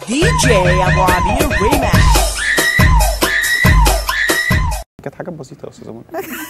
دي جي ابو عبير ريماكس كانت حاجات بسيطه يا استاذ منى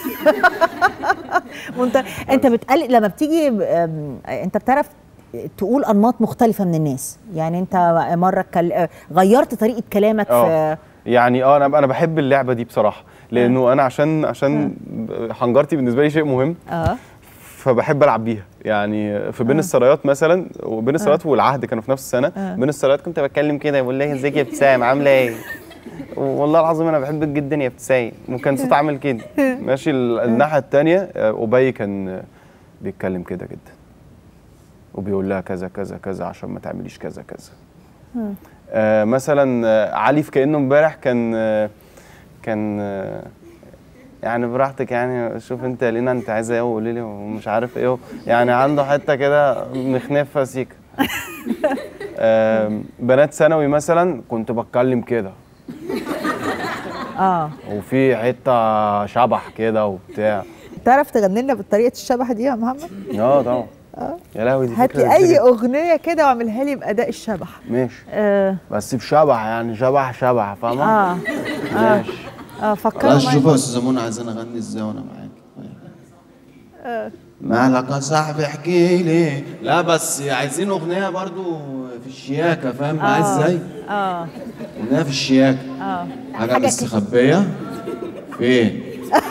وانت انت بتقلق لما بتيجي أم، انت بتعرف تقول انماط مختلفه من الناس يعني انت مره اتكل- غيرت طريقه كلامك اه في يعني اه انا انا بحب اللعبه دي بصراحه لانه انا عشان عشان حنجرتي بالنسبه لي شيء مهم اه فبحب العب بيها يعني في بين السرايات مثلا وبين السرايات والعهد كانوا في نفس السنه بين السرايات كنت بتكلم كده بقول لها ازيك يا ابتسام عامله ايه والله العظيم انا بحبك جدا يا ابتسام وكان صوت عامل كده ماشي ال- الناحيه الثانيه ابي كان آه، بيتكلم كده جدا وبيقول لها كذا كذا كذا عشان ما تعمليش كذا كذا آه مثلا آه، علي في كانه امبارح كان آه كان آه يعني براحتك يعني شوف انت يا لينا انت عايزه ايه وقولي لي ومش عارف ايه يعني عنده حته كده مخنفه سيكا آم، بنات ثانوي مثلا كنت بتكلم كده اه وفي حته شبح كده وبتاع تعرف تغني لنا بالطريقه الشبح دي يا محمد اه طبعا يا لهوي دي هات فكره لي اي جديدة. اغنيه كده واعملها لي باداء الشبح ماشي اه بس بشبح يعني شبح شبح فاهمه اه ماشي اه فكروا خلاص معايا. شوف يا استاذ منى عايزين اغني ازاي وانا معاك مالك يا صاحبي احكي لي لا بس عايزين اغنيه برضو في الشياكه فاهم معايا ازاي اه اغنيه في الشياكه اه حاجه حاجة مستخبيه فين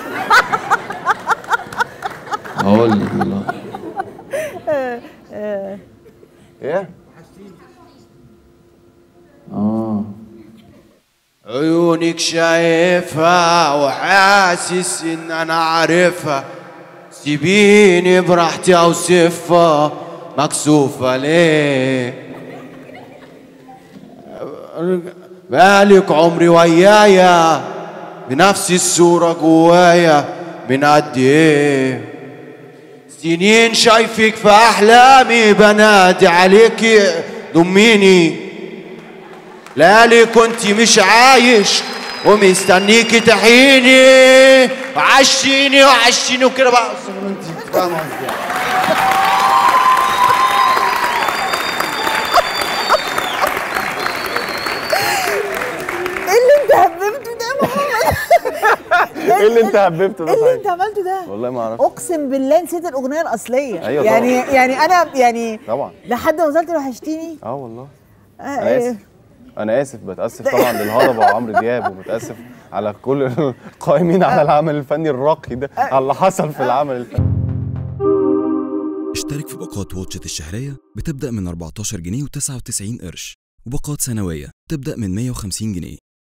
هقول لك والله ايه اه عيونك شايفها وحاسس ان انا عارفها سيبيني براحتي اوصفها مكسوفة ليه بالك عمري ويايا بنفس الصورة جوايا من قد ايه سنين شايفك في احلامي بنادي عليكي ضميني لالي كنت مش عايش ومستنيكي تحيني وعشيني وعشيني وكده بقى انت فاهمه قصدي ايه اللي انت هببته ده يا محمد ايه اللي انت هببته ده ايه اللي صحيح انت عملته ده والله ما اعرف اقسم بالله نسيت الاغنيه الاصليه أيوة يعني طبعا. يعني انا يعني طبعا لحد ما وصلت وحشتيني اه والله آه، انا آه، اسف انا اسف بتاسف طبعا للهضبه وعمرو دياب وبتاسف على كل القائمين على العمل الفني الراقي ده على اللي حصل في العمل الفني اشترك في باقات واتشت الشهرية بتبدأ من 14 جنيه و99 قرش وباقات سنوية تبدأ من 150 جنيه